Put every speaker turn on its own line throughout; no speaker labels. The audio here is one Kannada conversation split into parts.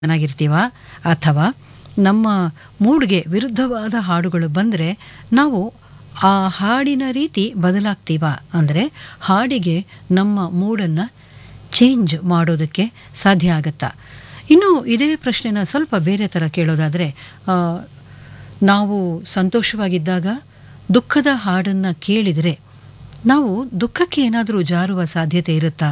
ಚೆನ್ನಾಗಿರ್ತೀವ ಅಥವಾ ನಮ್ಮ ಮೂಡ್ಗೆ ವಿರುದ್ಧವಾದ ಹಾಡುಗಳು ಬಂದರೆ ನಾವು ಆ ಹಾಡಿನ ರೀತಿ ಬದಲಾಗ್ತೀವ ಅಂದರೆ ಹಾಡಿಗೆ ನಮ್ಮ ಮೂಡನ್ನು ಚೇಂಜ್ ಮಾಡೋದಕ್ಕೆ ಸಾಧ್ಯ ಆಗತ್ತಾ ಇನ್ನು ಇದೇ ಪ್ರಶ್ನೆನ ಸ್ವಲ್ಪ ಬೇರೆ ಥರ ಕೇಳೋದಾದರೆ ಆ, ನಾವು ಸಂತೋಷವಾಗಿದ್ದಾಗ ದುಃಖದ ಹಾಡನ್ನು ಕೇಳಿದರೆ ನಾವು ದುಃಖಕ್ಕೆ ಏನಾದರೂ ಜಾರುವ ಸಾಧ್ಯತೆ ಇರುತ್ತಾ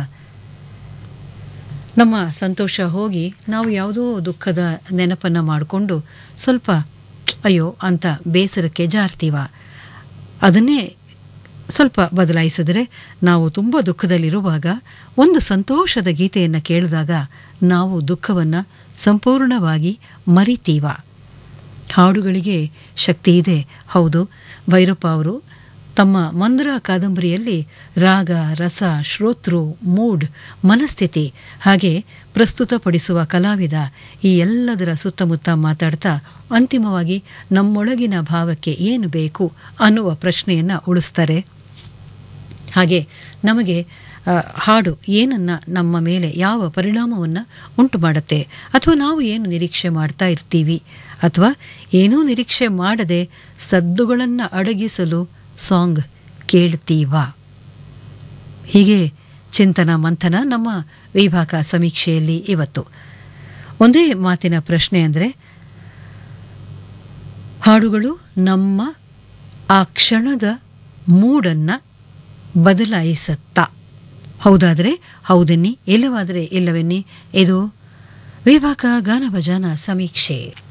ನಮ್ಮ ಸಂತೋಷ ಹೋಗಿ ನಾವು ಯಾವುದೋ ದುಃಖದ ನೆನಪನ್ನು ಮಾಡಿಕೊಂಡು ಸ್ವಲ್ಪ ಅಯ್ಯೋ ಅಂತ ಬೇಸರಕ್ಕೆ ಜಾರ್ತೀವ ಅದನ್ನೇ ಸ್ವಲ್ಪ ಬದಲಾಯಿಸಿದರೆ ನಾವು ತುಂಬ ದುಃಖದಲ್ಲಿರುವಾಗ ಒಂದು ಸಂತೋಷದ ಗೀತೆಯನ್ನು ಕೇಳಿದಾಗ ನಾವು ದುಃಖವನ್ನು ಸಂಪೂರ್ಣವಾಗಿ ಮರಿತೀವ ಹಾಡುಗಳಿಗೆ ಶಕ್ತಿ ಇದೆ ಹೌದು ಭೈರಪ್ಪ ಅವರು ತಮ್ಮ ಮಂದ್ರ ಕಾದಂಬರಿಯಲ್ಲಿ ರಾಗ ರಸ ಶ್ರೋತೃ ಮೂಡ್ ಮನಸ್ಥಿತಿ ಹಾಗೆ ಪ್ರಸ್ತುತಪಡಿಸುವ ಕಲಾವಿದ ಈ ಎಲ್ಲದರ ಸುತ್ತಮುತ್ತ ಮಾತಾಡ್ತಾ ಅಂತಿಮವಾಗಿ ನಮ್ಮೊಳಗಿನ ಭಾವಕ್ಕೆ ಏನು ಬೇಕು ಅನ್ನುವ ಪ್ರಶ್ನೆಯನ್ನು ಉಳಿಸ್ತಾರೆ ಹಾಗೆ ನಮಗೆ ಆ, ಹಾಡು ಏನನ್ನ ನಮ್ಮ ಮೇಲೆ ಯಾವ ಪರಿಣಾಮವನ್ನು ಉಂಟು ಮಾಡುತ್ತೆ ಅಥವಾ ನಾವು ಏನು ನಿರೀಕ್ಷೆ ಮಾಡ್ತಾ ಇರ್ತೀವಿ ಅಥವಾ ಏನೂ ನಿರೀಕ್ಷೆ ಮಾಡದೆ ಸದ್ದುಗಳನ್ನು ಅಡಗಿಸಲು ಸಾಂಗ್ ಕೇಳ್ತೀವಾ ಹೀಗೆ ಚಿಂತನ ಮಂಥನ ನಮ್ಮ ವಿಭಾಗ ಸಮೀಕ್ಷೆಯಲ್ಲಿ ಇವತ್ತು ಒಂದೇ ಮಾತಿನ ಪ್ರಶ್ನೆ ಅಂದರೆ ಹಾಡುಗಳು ನಮ್ಮ ಆ ಕ್ಷಣದ ಮೂಡನ್ನು ಬದಲಾಯಿಸತ್ತಾ ಹೌದಾದರೆ ಹೌದೆನ್ನಿ ಇಲ್ಲವಾದರೆ ಇಲ್ಲವೆನ್ನಿ ಇದು ವಿಭಾಗ ಗಾನ ಭಜಾನ ಸಮೀಕ್ಷೆ